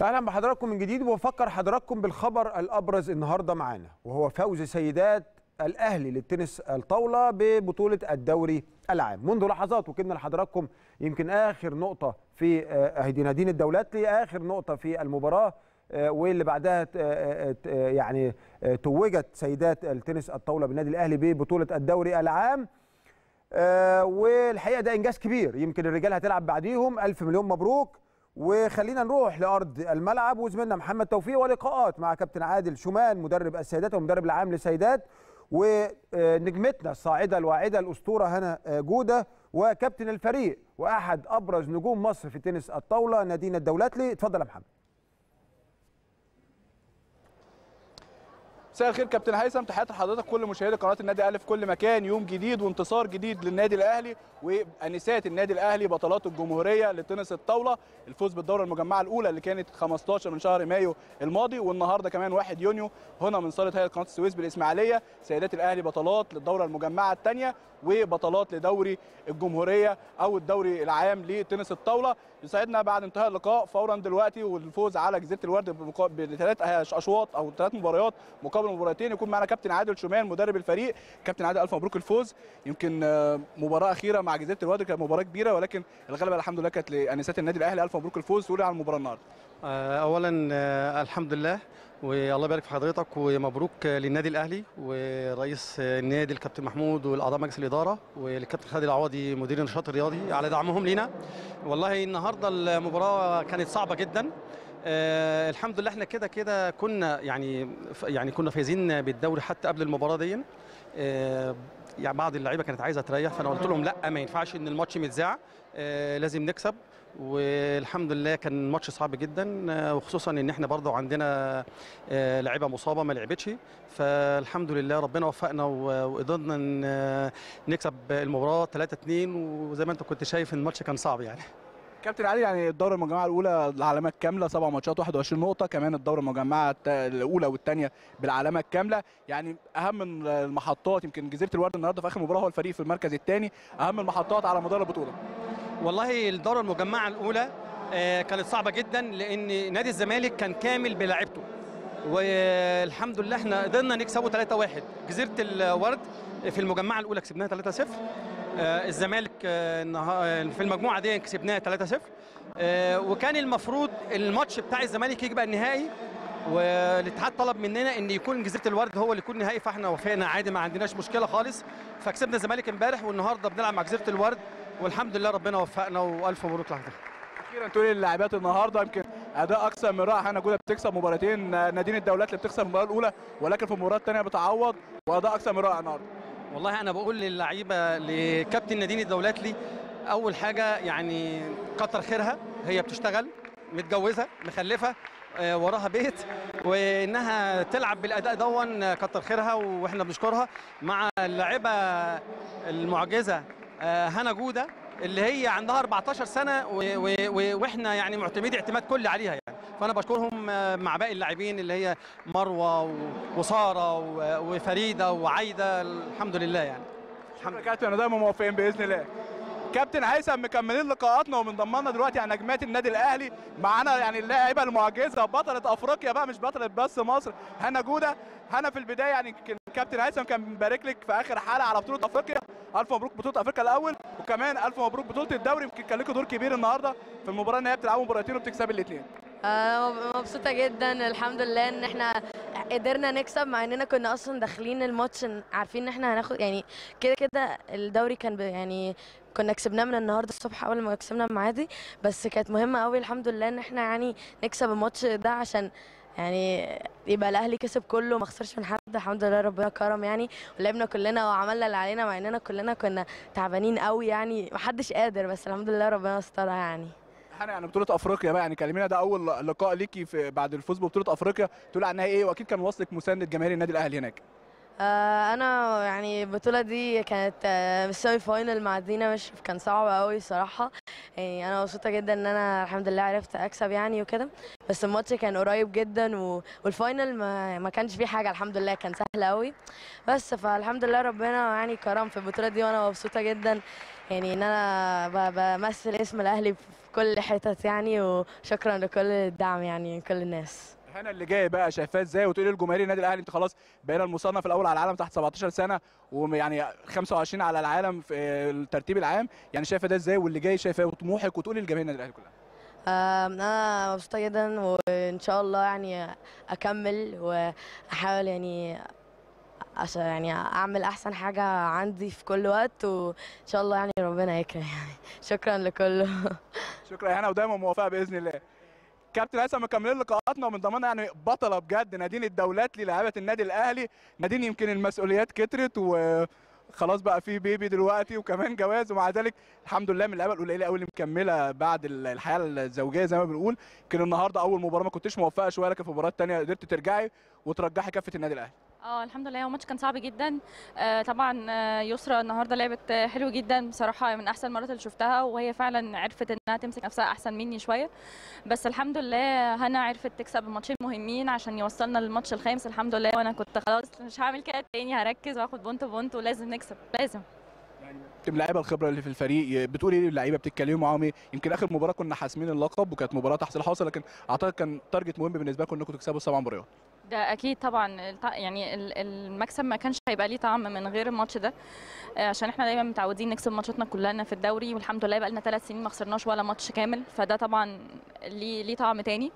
اهلا بحضراتكم من جديد وبفكر حضراتكم بالخبر الابرز النهارده معانا وهو فوز سيدات الاهلي للتنس الطاوله ببطوله الدوري العام منذ لحظات وكنا لحضراتكم يمكن اخر نقطه في اهدي نادين الدولات اخر نقطه في المباراه واللي بعدها يعني توجت سيدات التنس الطاوله بالنادي الاهلي ببطوله الدوري العام والحقيقه ده انجاز كبير يمكن الرجال هتلعب بعديهم الف مليون مبروك وخلينا نروح لارض الملعب وزميلنا محمد توفيق ولقاءات مع كابتن عادل شومان مدرب السيدات والمدرب العام للسيدات ونجمتنا الصاعده الواعده الاسطوره هنا جوده وكابتن الفريق واحد ابرز نجوم مصر في تنس الطاوله نادين الدولاتلي اتفضل يا محمد مساء الخير كابتن هيثم تحياتي لحضرتك كل مشاهدي قناه النادي الاهلي في كل مكان يوم جديد وانتصار جديد للنادي الاهلي وانسات النادي الاهلي بطلات الجمهوريه لتنس الطاوله الفوز بالدوره المجمعه الاولى اللي كانت 15 من شهر مايو الماضي والنهارده كمان 1 يونيو هنا من صاله هيئه قناه السويس بالاسماعيليه سيدات الاهلي بطلات للدوره المجمعه الثانيه وبطلات لدوري الجمهوريه او الدوري العام لتنس الطاوله يسعدنا بعد انتهاء اللقاء فورا دلوقتي والفوز على جزيره الورد بثلاث اشواط او ثلاث مباريات مقابل مباراتين يكون معنا كابتن عادل شومان مدرب الفريق كابتن عادل الف مبروك الفوز يمكن مباراه اخيره مع جزيره الورد كانت مباراه كبيره ولكن الغلبه الحمد لله كانت لانسات النادي الاهلي الف مبروك الفوز تقولي على المباراه النهارده اولا الحمد لله والله يبارك في حضرتك ومبروك للنادي الاهلي ورئيس النادي الكابتن محمود والاعضاء مجلس الاداره والكابتن خالد العوضي مدير النشاط الرياضي على دعمهم لينا والله النهارده المباراه كانت صعبه جدا آه الحمد لله احنا كده كده كنا يعني يعني كنا فايزين بالدوري حتى قبل المباراه دي آه يعني بعض اللعيبه كانت عايزه تريح فانا قلت لهم لا ما ينفعش ان الماتش متذاع آه لازم نكسب والحمد لله كان ماتش صعب جدا وخصوصا ان احنا برضه عندنا لعيبه مصابه ما لعبتش فالحمد لله ربنا وفقنا وقدرنا نكسب المباراه 3 2 وزي ما انت كنت شايف الماتش كان صعب يعني كابتن علي يعني الدوره المجمعه الاولى العلامات كامله سبع ماتشات 21 نقطه كمان الدوره المجمعه الاولى والثانيه بالعلامه الكامله يعني اهم المحطات يمكن جزيره الورد النهارده في اخر مباراه هو الفريق في المركز الثاني اهم المحطات على مدار البطوله والله الدوره المجمعه الاولى كانت صعبه جدا لان نادي الزمالك كان كامل بلاعيبته والحمد لله احنا قدرنا نكسبه 3-1 جزيره الورد في المجمعه الاولى كسبناها 3-0 الزمالك في المجموعه دي كسبناها 3-0 وكان المفروض الماتش بتاع الزمالك يجي بقى النهائي والاتحاد طلب مننا ان يكون جزيره الورد هو اللي يكون نهائي فاحنا وافقنا عادي ما عندناش مشكله خالص فكسبنا الزمالك امبارح والنهارده بنلعب مع جزيره الورد والحمد لله ربنا وفقنا والف مبروك لحضرتك اخيرا تقولي للاعبات النهارده يمكن اداء اكثر من رائع هنا جوده بتكسب مباراتين نادين الدولات اللي بتكسب المباراه الاولى ولكن في المباراه الثانيه بتعوض واداء اكثر من رائع النهارده والله انا بقول للعيبه لكابتن نادين الدولات لي اول حاجه يعني كتر خيرها هي بتشتغل متجوزه مخلفه وراها بيت وانها تلعب بالاداء دون كتر خيرها واحنا بنشكرها مع اللاعبه المعجزه هنا جوده اللي هي عندها 14 سنه واحنا يعني معتمدين اعتماد كلي عليها يعني فانا بشكرهم مع باقي اللاعبين اللي هي مروه وساره وفريده وعايده الحمد لله يعني الحمد لله كابتن دايما موفقين باذن الله كابتن هيثم مكملين لقاءاتنا ومن ضمننا دلوقتي على نجمات النادي الاهلي معانا يعني اللاعبه المعجزه بطله افريقيا بقى مش بطله بس مصر هنا جوده هنا في البدايه يعني كابتن هيثم كان بيبارك لك في اخر حلقه على بطوله افريقيا الف مبروك بطوله افريقيا الاول وكمان الف مبروك بطوله الدوري يمكن كان لكم دور كبير النهارده في المباراه ان هي بتلعبوا مباراتين وبتكسبي الاثنين انا مبسوطه جدا الحمد لله ان احنا قدرنا نكسب مع اننا كنا اصلا داخلين الماتش عارفين ان احنا هناخد يعني كده كده الدوري كان يعني كنا كسبناه من النهارده الصبح اول ما كسبنا المعادي بس كانت مهمه قوي الحمد لله ان احنا يعني نكسب الماتش ده عشان يعني يبقى الاهلي كسب كله ما خسرش من حد الحمد لله ربنا كرم يعني ولعبنا كلنا وعملنا اللي علينا مع اننا كلنا كنا تعبانين قوي يعني ما حدش قادر بس الحمد لله ربنا استرها يعني احنا يعني بطوله افريقيا بقى يعني كلمينا ده اول لقاء ليكي في بعد الفوز ببطوله افريقيا تقول عنها ايه واكيد كان واصلك مساند جماهير النادي الاهلي هناك آه انا يعني البطوله دي كانت آه السيمي فاينل مع دينا مش كان صعب قوي صراحه يعني انا مبسوطه جدا ان انا الحمد لله عرفت اكسب يعني وكده بس الماتش كان قريب جدا و... والفاينل ما... ما كانش فيه حاجه الحمد لله كان سهل قوي بس فالحمد لله ربنا يعني كرم في البطوله دي وانا مبسوطه جدا يعني ان انا ب... بمثل اسم الاهلي في كل حتت يعني وشكرا لكل الدعم يعني من كل الناس هنا اللي جاي بقى شايفاه ازاي وتقولي لجماهير النادي الاهلي انت خلاص بقينا المصنف الاول على العالم تحت 17 سنه ويعني 25 على العالم في الترتيب العام يعني شايفه ده ازاي واللي جاي شايفاه وطموحك وتقولي لجماهير النادي الاهلي كلها آم، انا مبسوطه جدا وان شاء الله يعني اكمل واحاول يعني أش... يعني اعمل احسن حاجه عندي في كل وقت وان شاء الله يعني ربنا يكرم يعني شكرا لكله شكرا يا هنا ودايما موفقه باذن الله كابتن هيثم مكملين لقاءاتنا ومن ضمنها يعني بطله بجد نادين الدولات للاعيبه النادي الاهلي نادين يمكن المسؤوليات كترت وخلاص بقى في بيبي دلوقتي وكمان جواز ومع ذلك الحمد لله من اللعيبه القليله قوي اللي مكمله بعد الحياه الزوجيه زي ما بنقول يمكن النهارده اول مباراه ما كنتش موفقه شويه لكن في مباراه ثانيه قدرت ترجعي وترجحي كافه النادي الاهلي اه الحمد لله هو الماتش كان صعب جدا آه طبعا آه يسرا النهارده لعبت آه، حلو جدا بصراحه من احسن المرات اللي شفتها وهي فعلا عرفت انها تمسك نفسها احسن مني شويه بس الحمد لله هنا عرفت تكسب الماتشين مهمين عشان يوصلنا للماتش الخامس الحمد لله وانا كنت خلاص مش هعمل كده تاني هركز واخد بونت بونت ولازم نكسب لازم تم اللعيبه الخبره اللي في الفريق بتقولي ايه للعيبه بتتكلموا معاهم ايه يمكن اخر مباراه كنا حاسمين اللقب وكانت مباراه تحصيل حاصل لكن اعتقد كان تارجت مهم بالنسبه لكم انكم تكسبوا السبع مباريات ده اكيد طبعا الط- يعني ال- المكسب ما كانش هيبقى ليه طعم من غير الماتش ده آه، عشان احنا دايما متعودين نكسب ماتشاتنا كلنا في الدوري والحمد لله بقى لنا ثلاث سنين ما خسرناش ولا ماتش كامل فده طبعا ليه ليه طعم تاني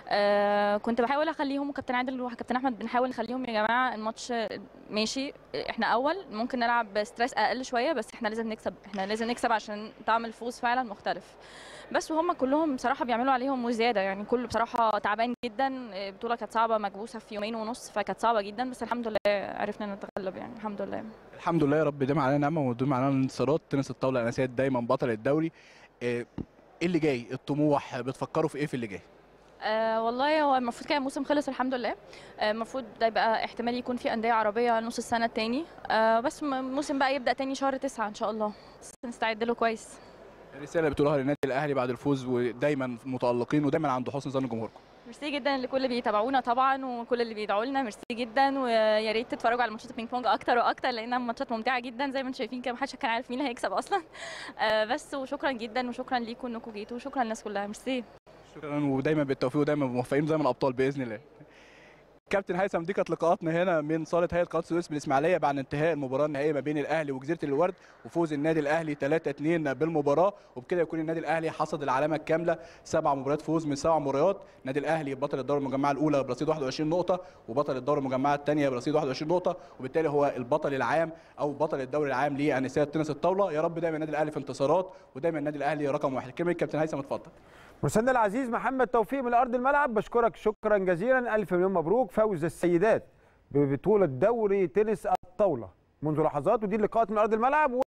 آه كنت بحاول اخليهم وكابتن عادل وكابتن احمد بنحاول نخليهم يا جماعه الماتش ماشي احنا اول ممكن نلعب ستريس اقل شويه بس احنا لازم نكسب احنا لازم نكسب عشان طعم الفوز فعلا مختلف بس وهم كلهم بصراحه بيعملوا عليهم وزياده يعني كله بصراحه تعبان جدا البطوله كانت صعبه مكبوسه في يومين ونص فكانت صعبه جدا بس الحمد لله عرفنا نتغلب يعني الحمد لله الحمد لله يا رب دايما علينا نعمه ودايما علينا انتصارات تنس الطاوله الانسيه دايما بطل الدوري ايه إيه اللي جاي الطموح بتفكروا في ايه في اللي جاي آه والله هو المفروض كده الموسم خلص الحمد لله آه، المفروض ده يبقى احتمال يكون في انديه عربيه نص السنه التاني آه بس م- الموسم بقى يبدا تاني شهر تسعة ان شاء الله بس نستعد له كويس الرساله اللي بتقولوها للنادي الاهلي بعد الفوز ودايما متالقين ودايما عند حسن ظن جمهوركم ميرسي جدا لكل اللي بيتابعونا طبعا وكل اللي بيدعوا لنا ميرسي جدا ويا ريت تتفرجوا على ماتشات البينج بونج اكتر واكتر لانها ماتشات ممتعه جدا زي ما انتم شايفين كده محدش كان عارف مين اللي هيكسب اصلا آه بس وشكرا جدا وشكرا ليكم انكم جيتوا وشكرا للناس كلها ميرسي شكرا ودايما بالتوفيق ودايما موفقين ودايما ابطال باذن الله كابتن هيثم دي كانت لقاءاتنا هنا من صاله هيئه قناه السويس بالاسماعيليه بعد انتهاء المباراه النهائيه ما بين الاهلي وجزيره الورد وفوز النادي الاهلي 3-2 بالمباراه وبكده يكون النادي الاهلي حصد العلامه الكامله سبع مباريات فوز من سبع مباريات النادي الاهلي بطل الدوري المجمعه الاولى برصيد 21 نقطه وبطل الدوري المجمعه الثانيه برصيد 21 نقطه وبالتالي هو البطل العام او بطل الدوري العام لانسات تنس الطاوله يا رب دايما النادي الاهلي في انتصارات ودايما النادي الاهلي رقم واحد كلمه كابتن هيثم اتفضل مرسلنا العزيز محمد توفيق من ارض الملعب بشكرك شكرا جزيلا الف مليون مبروك فوز السيدات ببطوله دوري تنس الطاوله منذ لحظات ودي اللقاءات من ارض الملعب